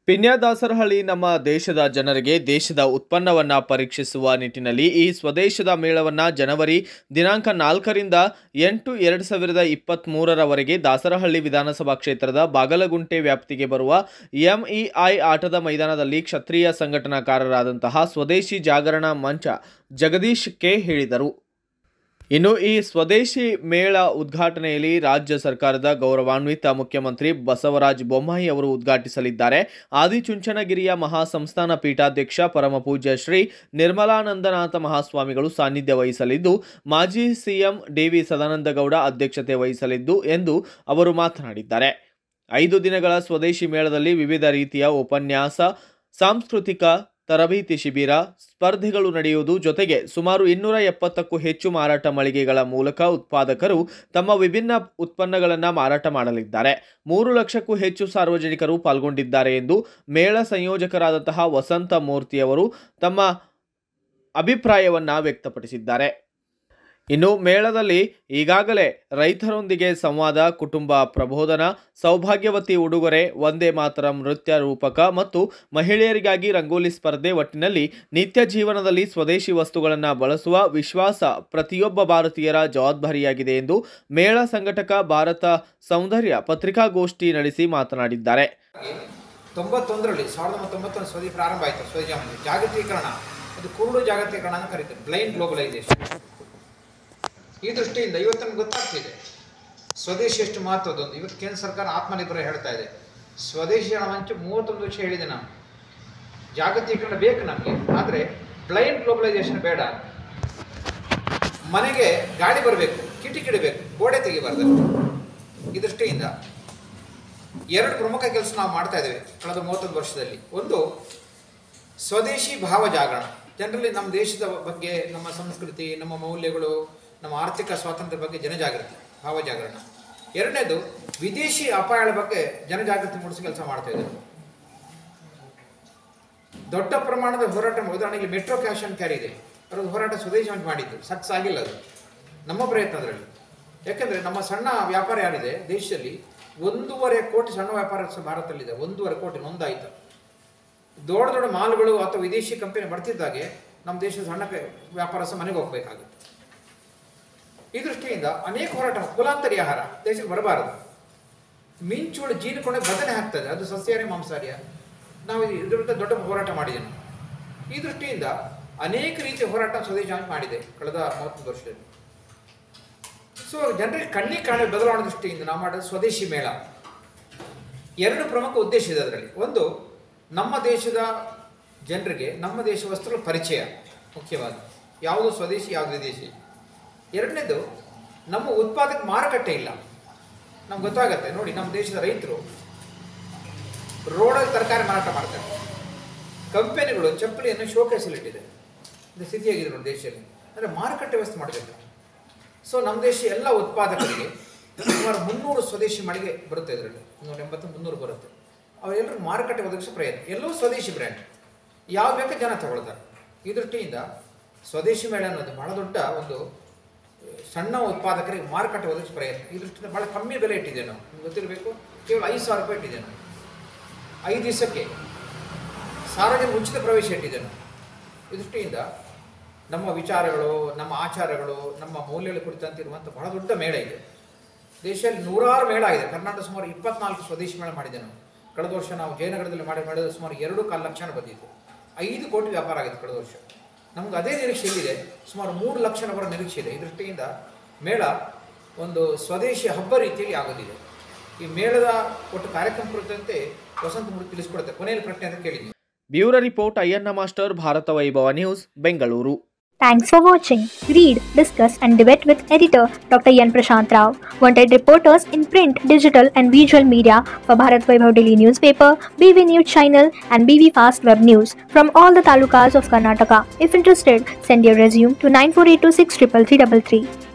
ಪಿನ್ಯಾದಾಸರಹಳ್ಳಿ ನಮ್ಮ ದೇಶದ ಜನರಿಗೆ ದೇಶದ ಉತ್ಪನ್ನವನ್ನು ಪರೀಕ್ಷಿಸುವ ನಿಟ್ಟಿನಲ್ಲಿ ಈ ಸ್ವದೇಶದ ಮೇಳವನ್ನು ಜನವರಿ ದಿನಾಂಕ ನಾಲ್ಕರಿಂದ ಎಂಟು ಎರಡು ಸಾವಿರದ ಇಪ್ಪತ್ತ್ಮೂರರವರೆಗೆ ದಾಸರಹಳ್ಳಿ ವಿಧಾನಸಭಾ ಕ್ಷೇತ್ರದ ಬಾಗಲಗುಂಟೆ ವ್ಯಾಪ್ತಿಗೆ ಬರುವ ಎಂಇಐ ಆಟದ ಮೈದಾನದಲ್ಲಿ ಕ್ಷತ್ರಿಯ ಸಂಘಟನಾಕಾರರಾದಂತಹ ಸ್ವದೇಶಿ ಜಾಗರಣ ಮಂಚ ಜಗದೀಶ್ ಕೆ ಹೇಳಿದರು ಇನ್ನು ಈ ಸ್ವದೇಶಿ ಮೇಳ ಉದ್ಘಾಟನೆಯಲ್ಲಿ ರಾಜ್ಯ ಸರ್ಕಾರದ ಗೌರವಾನ್ವಿತ ಮುಖ್ಯಮಂತ್ರಿ ಬಸವರಾಜ ಬೊಮ್ಮಾಯಿ ಅವರು ಉದ್ಘಾಟಿಸಲಿದ್ದಾರೆ ಆದಿಚುಂಚನಗಿರಿಯ ಮಹಾಸಂಸ್ಥಾನ ಪೀಠಾಧ್ಯಕ್ಷ ಪರಮಪೂಜ್ಯ ಶ್ರೀ ನಿರ್ಮಲಾನಂದನಾಥ ಮಹಾಸ್ವಾಮಿಗಳು ಸಾನ್ನಿಧ್ಯ ವಹಿಸಲಿದ್ದು ಮಾಜಿ ಸಿಎಂ ಡಿವಿ ಸದಾನಂದಗೌಡ ಅಧ್ಯಕ್ಷತೆ ವಹಿಸಲಿದ್ದು ಎಂದು ಅವರು ಮಾತನಾಡಿದ್ದಾರೆ ಐದು ದಿನಗಳ ಸ್ವದೇಶಿ ಮೇಳದಲ್ಲಿ ವಿವಿಧ ರೀತಿಯ ಉಪನ್ಯಾಸ ಸಾಂಸ್ಕೃತಿಕ ತರಬೇತಿ ಶಿಬಿರ ಸ್ಪರ್ಧೆಗಳು ನಡೆಯುವುದು ಜೊತೆಗೆ ಸುಮಾರು ಇನ್ನೂರ ಎಪ್ಪತ್ತಕ್ಕೂ ಹೆಚ್ಚು ಮಾರಾಟ ಮಳಿಗೆಗಳ ಮೂಲಕ ಉತ್ಪಾದಕರು ತಮ್ಮ ವಿಭಿನ್ನ ಉತ್ಪನ್ನಗಳನ್ನು ಮಾರಾಟ ಮಾಡಲಿದ್ದಾರೆ ಮೂರು ಲಕ್ಷಕ್ಕೂ ಹೆಚ್ಚು ಸಾರ್ವಜನಿಕರು ಪಾಲ್ಗೊಂಡಿದ್ದಾರೆ ಎಂದು ಮೇಳ ಸಂಯೋಜಕರಾದಂತಹ ವಸಂತ ಮೂರ್ತಿಯವರು ತಮ್ಮ ಅಭಿಪ್ರಾಯವನ್ನು ವ್ಯಕ್ತಪಡಿಸಿದ್ದಾರೆ ಇನ್ನು ಮೇಳದಲ್ಲಿ ಈಗಾಗಲೇ ರೈತರೊಂದಿಗೆ ಸಂವಾದ ಕುಟುಂಬ ಪ್ರಬೋಧನ ಸೌಭಾಗ್ಯವತಿ ಉಡುಗೊರೆ ಒಂದೇ ಮಾತರಂ ನೃತ್ಯ ರೂಪಕ ಮತ್ತು ಮಹಿಳೆಯರಿಗಾಗಿ ರಂಗೋಲಿ ಸ್ಪರ್ಧೆ ಒಟ್ಟಿನಲ್ಲಿ ನಿತ್ಯ ಜೀವನದಲ್ಲಿ ಸ್ವದೇಶಿ ವಸ್ತುಗಳನ್ನು ಬಳಸುವ ವಿಶ್ವಾಸ ಪ್ರತಿಯೊಬ್ಬ ಭಾರತೀಯರ ಜವಾಬ್ದಾರಿಯಾಗಿದೆ ಎಂದು ಮೇಳ ಸಂಘಟಕ ಭಾರತ ಸೌಂದರ್ಯ ಪತ್ರಿಕಾಗೋಷ್ಠಿ ನಡೆಸಿ ಮಾತನಾಡಿದ್ದಾರೆ ತೊಂಬತ್ತೊಂದರಲ್ಲಿ ಸಾವಿರದ ಒಂಬೈನೂರ ತೊಂಬತ್ತೊಂದು ಸ್ವದೇಶಿ ಪ್ರಾರಂಭ ಆಯಿತು ಸ್ವದೇಶಿ ಜಾಗತೀಕರಣ ಅದು ಕುರುಡು ಜಾಗತೀಕರಣ ಅಂತ ಕರೀತಾರೆ ಬ್ಲೈಂಡ್ ಗ್ಲೋಬಲೈಸೇಷನ್ ಈ ದೃಷ್ಟಿಯಿಂದ ಇವತ್ತು ನಮ್ಗೆ ಗೊತ್ತಾಗ್ತಿದೆ ಸ್ವದೇಶಿ ಎಷ್ಟು ಮಹತ್ವದೊಂದು ಇವತ್ತು ಕೇಂದ್ರ ಸರ್ಕಾರ ಆತ್ಮನಿರ್ಭರ ಹೇಳ್ತಾ ಇದೆ ಸ್ವದೇಶಿ ಮಂಚ ಮೂವತ್ತೊಂದು ವರ್ಷ ಹೇಳಿದೆ ನಾನು ಜಾಗತೀಕರಣ ಬೇಕು ನಮಗೆ ಆದರೆ ಬ್ಲೈಂಡ್ ಗ್ಲೋಬಲೈಸೇಷನ್ ಬೇಡ ಮನೆಗೆ ಗಾಡಿ ಬರಬೇಕು ಕಿಟಿಕಿಡಬೇಕು ಗೋಡೆ ತೆಗಿಬಾರ್ದು ಈ ದೃಷ್ಟಿಯಿಂದ ಎರಡು ಪ್ರಮುಖ ಕೆಲಸ ನಾವು ಮಾಡ್ತಾ ಇದ್ದೇವೆ ಕಳೆದ ಮೂವತ್ತೊಂದು ವರ್ಷದಲ್ಲಿ ಒಂದು ಸ್ವದೇಶಿ ಭಾವ ಜಾಗರಣ ಜನರಲ್ಲಿ ನಮ್ಮ ದೇಶದ ಬಗ್ಗೆ ನಮ್ಮ ಸಂಸ್ಕೃತಿ ನಮ್ಮ ಮೌಲ್ಯಗಳು ನಮ್ಮ ಆರ್ಥಿಕ ಸ್ವಾತಂತ್ರ್ಯ ಬಗ್ಗೆ ಜನಜಾಗೃತಿ ಭಾವ ಜಾಗರಣ ಎರಡನೇದು ವಿದೇಶಿ ಅಪಾಯಗಳ ಬಗ್ಗೆ ಜನಜಾಗೃತಿ ಮೂಡಿಸೋ ಕೆಲಸ ಮಾಡ್ತಾ ಇದ್ದೇವೆ ದೊಡ್ಡ ಪ್ರಮಾಣದ ಹೋರಾಟ ಉದಾಹರಣೆಗೆ ಮೆಟ್ರೋ ಕ್ಯಾಶ್ ಅಂಡ್ ಕ್ಯಾರಿ ಇದೆ ಅದರ ಹೋರಾಟ ಸ್ವದೇಶಿ ಮಾಡಿದ್ದು ಸಕ್ಸಸ್ ಆಗಿಲ್ಲ ಅದು ನಮ್ಮ ಪ್ರಯತ್ನ ಅದರಲ್ಲಿ ಯಾಕೆಂದರೆ ನಮ್ಮ ಸಣ್ಣ ವ್ಯಾಪಾರ ಯಾರಿದೆ ದೇಶದಲ್ಲಿ ಒಂದೂವರೆ ಕೋಟಿ ಸಣ್ಣ ವ್ಯಾಪಾರ ಭಾರತದಲ್ಲಿದೆ ಒಂದೂವರೆ ಕೋಟಿ ನೊಂದಾಯಿತು ದೊಡ್ಡ ದೊಡ್ಡ ಮಾಲ್ಗಳು ಅಥವಾ ವಿದೇಶಿ ಕಂಪನಿ ಬರ್ತಿದ್ದಾಗೆ ನಮ್ಮ ದೇಶದ ಸಣ್ಣ ವ್ಯಾಪಾರ ಸಹ ಮನೆಗೆ ಹೋಗಬೇಕಾಗುತ್ತೆ ಈ ದೃಷ್ಟಿಯಿಂದ ಅನೇಕ ಹೋರಾಟ ಕುಲಾಂತರಿ ಆಹಾರ ದೇಶಕ್ಕೆ ಬರಬಾರದು ಮಿಂಚುಗಳು ಜೀನಿಕೊಂಡೆ ಬದನೆ ಹಾಕ್ತದೆ ಅದು ಸಸ್ಯಾಹಾರಿ ಮಾಂಸಾಹಾರಿಯ ನಾವು ಇದ್ರ ವಿರುದ್ಧ ದೊಡ್ಡ ಹೋರಾಟ ಮಾಡಿದ್ದೇನೆ ಈ ದೃಷ್ಟಿಯಿಂದ ಅನೇಕ ರೀತಿಯ ಹೋರಾಟ ಸ್ವದೇಶ ಮಾಡಿದೆ ಕಳೆದ ಮೂವತ್ತೊಂದು ವರ್ಷದಲ್ಲಿ ಸೊ ಜನರಿಗೆ ಕಣ್ಣಿಗೆ ಕಾಣುವ ಬದಲಾವಣೆ ದೃಷ್ಟಿಯಿಂದ ನಾವು ಮಾಡಿದ ಸ್ವದೇಶಿ ಮೇಳ ಎರಡು ಪ್ರಮುಖ ಉದ್ದೇಶ ಇದೆ ಅದರಲ್ಲಿ ಒಂದು ನಮ್ಮ ದೇಶದ ಜನರಿಗೆ ನಮ್ಮ ದೇಶ ವಸ್ತುಗಳ ಪರಿಚಯ ಮುಖ್ಯವಾದ ಯಾವುದು ಸ್ವದೇಶಿ ಯಾವುದು ವಿದೇಶಿ ಎರಡನೇದು ನಮ್ಮ ಉತ್ಪಾದಕ ಮಾರುಕಟ್ಟೆ ಇಲ್ಲ ನಮ್ಗೆ ಗೊತ್ತಾಗತ್ತೆ ನೋಡಿ ನಮ್ಮ ದೇಶದ ರೈತರು ರೋಡಲ್ಲಿ ತರಕಾರಿ ಮಾರಾಟ ಮಾಡ್ತಾರೆ ಕಂಪನಿಗಳು ಚಪ್ಪಲಿಯನ್ನು ಶೋಕೇಸಲ್ಲಿಟ್ಟಿದೆ ಇದು ಸ್ಥಿತಿಯಾಗಿದೆ ನೋಡಿ ದೇಶದಲ್ಲಿ ಅಂದರೆ ಮಾರುಕಟ್ಟೆ ವ್ಯವಸ್ಥೆ ಮಾಡಬೇಕು ಸೊ ನಮ್ಮ ದೇಶ ಎಲ್ಲ ಉತ್ಪಾದಕರಿಗೆ ಸುಮಾರು ಮುನ್ನೂರು ಸ್ವದೇಶಿ ಮಳಿಗೆ ಬರುತ್ತೆ ಇದರಲ್ಲಿ ಮುನ್ನೂರ ಎಂಬತ್ತು ಮುನ್ನೂರು ಬರುತ್ತೆ ಅವರೆಲ್ಲರೂ ಮಾರುಕಟ್ಟೆ ಒದಗಿಸೋ ಪ್ರಯತ್ನ ಎಲ್ಲವೂ ಸ್ವದೇಶಿ ಬ್ರ್ಯಾಂಡ್ ಯಾವ ಬೇಕು ಜನ ತಗೊಳ್ತಾರೆ ಈ ದೃಷ್ಟಿಯಿಂದ ಸ್ವದೇಶಿ ಮೇಳ ಅನ್ನೋದು ಬಹಳ ದೊಡ್ಡ ಒಂದು ಸಣ್ಣ ಉತ್ಪಾದಕರಿಗೆ ಮಾರುಕಟ್ಟೆ ಒದಗಿಸೋ ಪ್ರಯತ್ನ ಈ ದೃಷ್ಟಿಯಿಂದ ಭಾಳ ಕಮ್ಮಿ ಬೆಲೆ ಇಟ್ಟಿದ್ದೇವೆ ನಾವು ನಿಮ್ಗೆ ಗೊತ್ತಿರಬೇಕು ಕೇವಲ ಐದು ಸಾವಿರ ರೂಪಾಯಿ ಇಟ್ಟಿದ್ದೇವೆ ನಾವು ಐದು ದಿವಸಕ್ಕೆ ಸಾರ್ವಜನಿಕ ಉಚಿತ ಪ್ರವೇಶ ಇಟ್ಟಿದ್ದೇವೆ ನಾವು ಈ ದೃಷ್ಟಿಯಿಂದ ನಮ್ಮ ವಿಚಾರಗಳು ನಮ್ಮ ಆಚಾರಗಳು ನಮ್ಮ ಮೌಲ್ಯಗಳ ಕುರಿತಂತೆ ಇರುವಂಥ ಬಹಳ ದೊಡ್ಡ ಮೇಳ ಇದೆ ದೇಶದಲ್ಲಿ ನೂರಾರು ಮೇಳ ಇದೆ ಕರ್ನಾಟಕ ಸುಮಾರು ಇಪ್ಪತ್ನಾಲ್ಕು ಸ್ವದೇಶಿ ಮೇಳ ಮಾಡಿದೆ ನಾವು ಕಳೆದ ವರ್ಷ ನಾವು ಜಯನಗರದಲ್ಲಿ ಮಾಡಿ ಮಾಡಿದ ಸುಮಾರು ಎರಡು ಕಾಲು ಲಕ್ಷ ಬಂದಿತ್ತು ಐದು ಕೋಟಿ ವ್ಯಾಪಾರ ಆಗಿದೆ ಕಳೆದ ವರ್ಷ ನಮ್ಗೆ ಅದೇ ನಿರೀಕ್ಷೆ ಎಲ್ಲಿದೆ ಸುಮಾರು ಮೂರು ಲಕ್ಷ ಬರೋ ನಿರೀಕ್ಷೆ ಇದೆ ಈ ದೃಷ್ಟಿಯಿಂದ ಮೇಳ ಒಂದು ಸ್ವದೇಶಿ ಹಬ್ಬ ರೀತಿಯಲ್ಲಿ ಆಗೋದಿದೆ ಈ ಮೇಳದ ಒಟ್ಟು ಕಾರ್ಯಕ್ರಮ ಕುರಿತಂತೆ ವಸಂತ ಮೂರ್ತಿ ತಿಳಿಸ್ಕೊಡುತ್ತೆ ಕೊನೆಯಲ್ಲಿ ಪ್ರಶ್ನೆ ಅಂತ ಕೇಳಿದ್ವಿ bureau report Ayyanna master Bharata Vaibhava news Bengaluru Thanks for watching. Read, discuss, and debate with editor Dr. Yan Prashant Rao. Wanted reporters in print, digital, and visual media for Bharat Vaibhav Daily Newspaper, BV News Channel, and BV Fast Web News from all the talukas of Karnataka. If interested, send your resume to 9482633333.